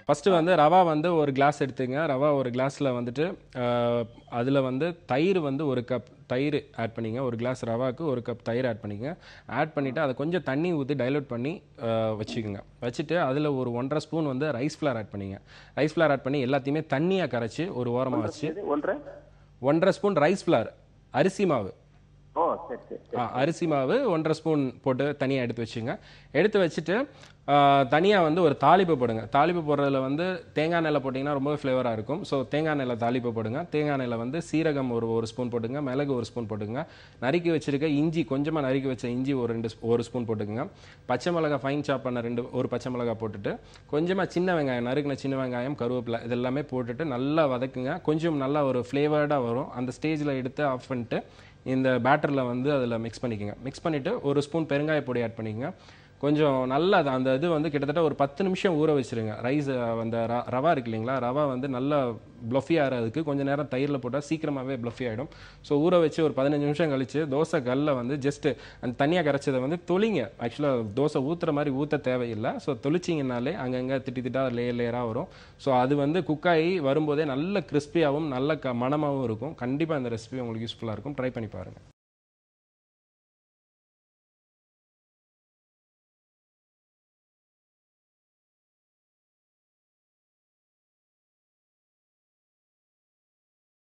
first வந்து ரவா வந்து ஒரு கிளாஸ் எடுத்துங்க ரவா ஒரு கிளாஸில் வந்துட்டு அதில் வந்து தயிர் வந்து ஒரு கப் தயிர் ஆட் பண்ணிங்க ஒரு கிளாஸ் ரவாக்கு ஒரு கப் தயிர் ஆட் பண்ணிங்க ஆட் பண்ணிவிட்டு அதை கொஞ்சம் தண்ணி ஊற்றி டைலூட் பண்ணி அஹ், வச்சுக்கோங்க வச்சுட்டு அதில் ஒரு ஒன்றரை ஸ்பூன் வந்து ரைஸ் ஃப்ளார் ஆட் பண்ணிங்க ரைஸ் ஃப்ளார் ஆட் பண்ணி எல்லாத்தையுமே தண்ணியாக கரைச்சி ஒரு ஓரமாக வச்சு இது ஒன்றரை ஒன்றரை ஸ்பூன் ரைஸ் ஃப்ளார் அரிசி மாவு ஓ சரி சரி சரி ஆ, அரிசி மாவு ஒன்றரை ஸ்பூன் போட்டு தனியாக எடுத்து வச்சுங்க எடுத்து வச்சுட்டு தனியாக வந்து ஒரு தாளிப்பு போடுங்க தாளிப்பு போடுறதுல வந்து தேங்காய் எண்ணெயில் போட்டிங்கன்னா ரொம்ப ஃப்ளேவராக இருக்கும் ஸோ தேங்காய் எண்ணெயில் தாளிப்பு போடுங்க தேங்காய் எண்ணெயில் வந்து சீரகம் ஒரு ஒரு ஸ்பூன் போட்டுங்க மிளகு ஒரு ஸ்பூன் போட்டுங்க நறுக்கி வச்சிருக்க இஞ்சி கொஞ்சமாக நறுக்கி வச்ச இஞ்சி ஒரு ரெண்டு ஸ்பூ- ஒரு ஸ்பூன் போட்டுக்கங்க பச்சை மிளகாய் ஃபைன் சாப் பண்ண ரெண்டு ஒரு பச்சை மிளகாய் போட்டுட்டு கொஞ்சமாக சின்ன வெங்காயம் நறுக்கின சின்ன வெங்காயம் கருவேப்பிலை இது எல்லாமே போட்டுட்டு நல்லா வதக்குங்க கொஞ்சம் நல்லா ஒரு ஃப்ளேவர்டாக வரும் அந்த ஸ்டேஜில் எடுத்து ஆஃப் பண்ணிட்டு இந்த பேட்டரில் வந்து அதில் மிக்ஸ் பண்ணிக்கோங்க மிக்ஸ் பண்ணிவிட்டு ஒரு ஸ்பூன் பெருங்காய பொடி ஆட் பண்ணிக்கங்க கொஞ்சம் நல்லா அது- அந்த இது வந்து கிட்டத்தட்ட ஒரு பத்து நிமிஷம் ஊற வச்சிருங்க ரைஸ் அந்த ர- ரவா இருக்கு இல்லைங்களா ரவா வந்து நல்லா ப்ளஃபி ஆகிறதுக்கு கொஞ்சம் நேரம் தயிரில் போட்டால் சீக்கிரமாகவே ப்ளஃபி ஆகிடும் ஸோ ஊற வச்சு ஒரு பதினஞ்சு நிமிஷம் கழிச்சு தோசை கல்ல வந்து ஜஸ்ட் அந்த தனியாக கரைச்சதை வந்து தொளிங்க ஆக்சுவலாக தோசை ஊற்றுற மாதிரி ஊற்ற தேவையில்லை ஸோ தொளிச்சிங்கனாலே அங்கங்கே திட்டி திட்டா லேயர் லேயராக வரும் ஸோ அது வந்து குக்காகி வரும்போதே நல்ல கிறிஸ்பியாகவும் நல்ல க மணமாகவும் இருக்கும் கண்டிப்பாக இந்த ரெசிபி உங்களுக்கு யூஸ்ஃபுல்லாக இருக்கும் ட்ரை பண்ணி பாருங்கள்